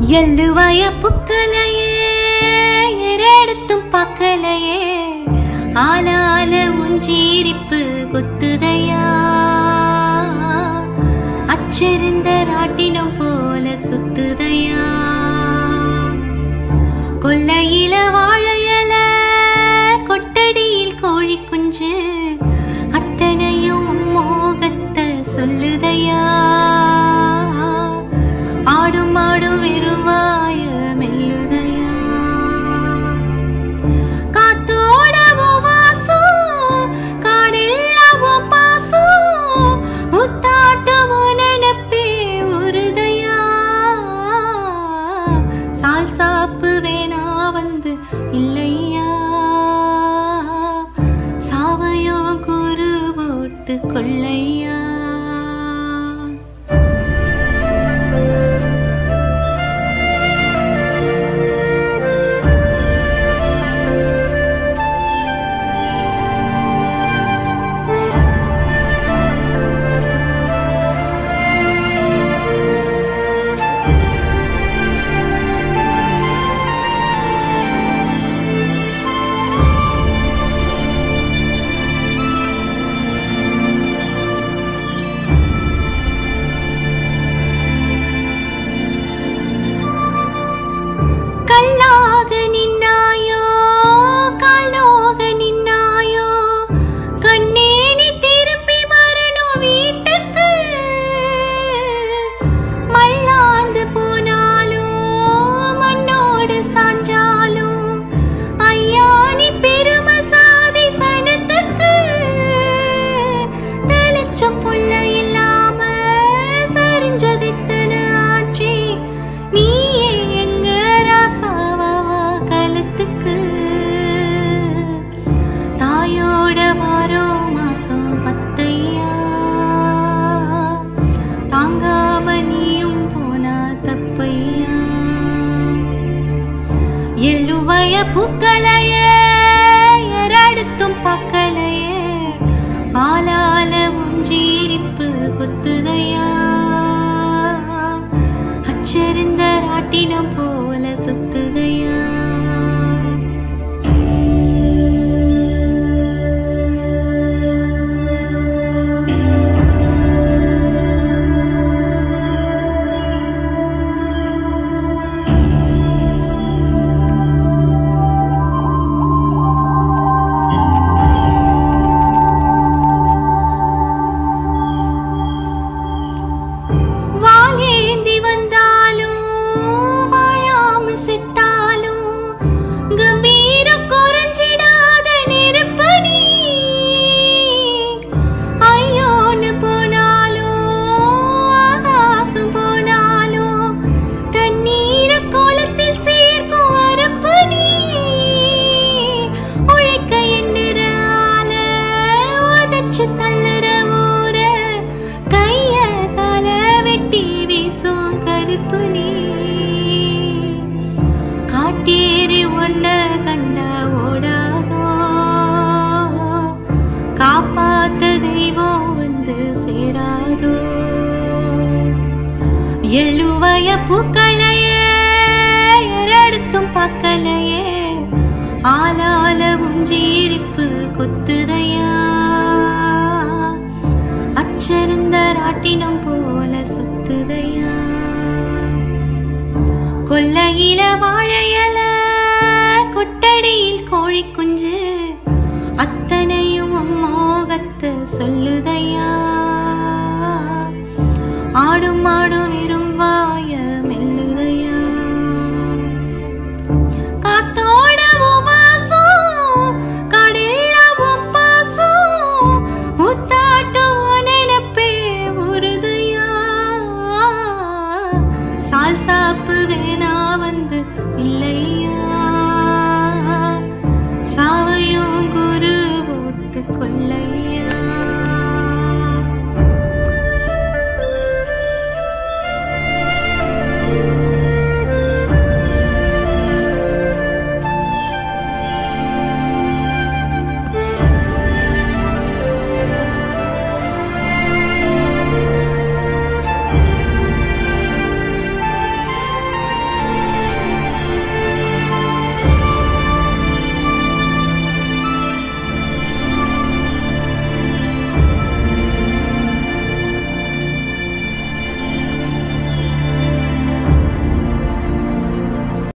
எள்ளுவாய புக்கலையே எரெடுத்தும் பக்கலையே ஆளால உஞ்சீரிப்பு கொத்துதையா அச்செறிந்த ராட்டினம் போல சுத்துதையா கொல்லையில வாழையல கொட்டடியில் கோழி குஞ்சு அத்தனையும் மோகத்தை சொல்லுதையா ஆடும் ஆடும் வெறுவாய மெல்லுதையா காத்தோட உன் வாசம், காடெல்ல உன் பாசம், உத்தாட்ட உன் நினைப்பே உறுதையா. சால் சாப்பு வேணா வந்து இல்லையா சாவையோ குரு போட்டு கொள்ளையா கல்லாக நின்னாயோ கால்நோக நின்னாயோ கண்ணே நீ திரும்பி வரணும் வீட்டுக்கு மல்லாந்து போனாலும் மண்ணோடு சாஞ்சாலும் ஐயா நீ பெருமை சாதி சனத்துக்கு தெளிச்சம் புள்ள இல்லாம சரிஞ்சதித்தன ஆட்சி நீயே எங்க ராசாவாவா கலத்துக்கு தாயோட வாரோ மாசம் பத்தையா தாங்காம நீயும் போனா தப்பையா எள்ளுவய பூக்களையே எரடுத்தும் பக்கலையே ஆளால உஞ்சீரிப்பு குத்துதையா அச்சரிந்த ராட்டினம் போல சுத்துதையா வாழேந்தி வந்தாலும் வாழாம செத்தாலும் கம்பீரம் குறைஞ்சிடாத நெருப்பு நீ ஐயோன்னு போனாலும் ஆகாசம் போனாலும் தண்ணீர கோலத்தில் சேர்க்கும் வரப்பு நீ உழைக்க எண்ணுற ஆள உதச்சு தள்ளுற ஊர கைய கால வெட்டி வீசும் கருப்பு நீ காட்டேரி ஒன்ன கண்ட ஓடாதோ காப்பாத்த தெய்வம் வந்து சேராதோ எழுவய பூக்களையே எரடுத்தும் பக்கலையே ஆளால உஞ்சீரிப்பு கொத்துதையா அச்சருந்த ராட்டினம் போல சுத்துதையா கொல்லையில வாழையல கொட்டடியில் கோழி குஞ்சு அத்தனையும் மோகத்தை சொல்லுதையா ஆடும் ஆடும்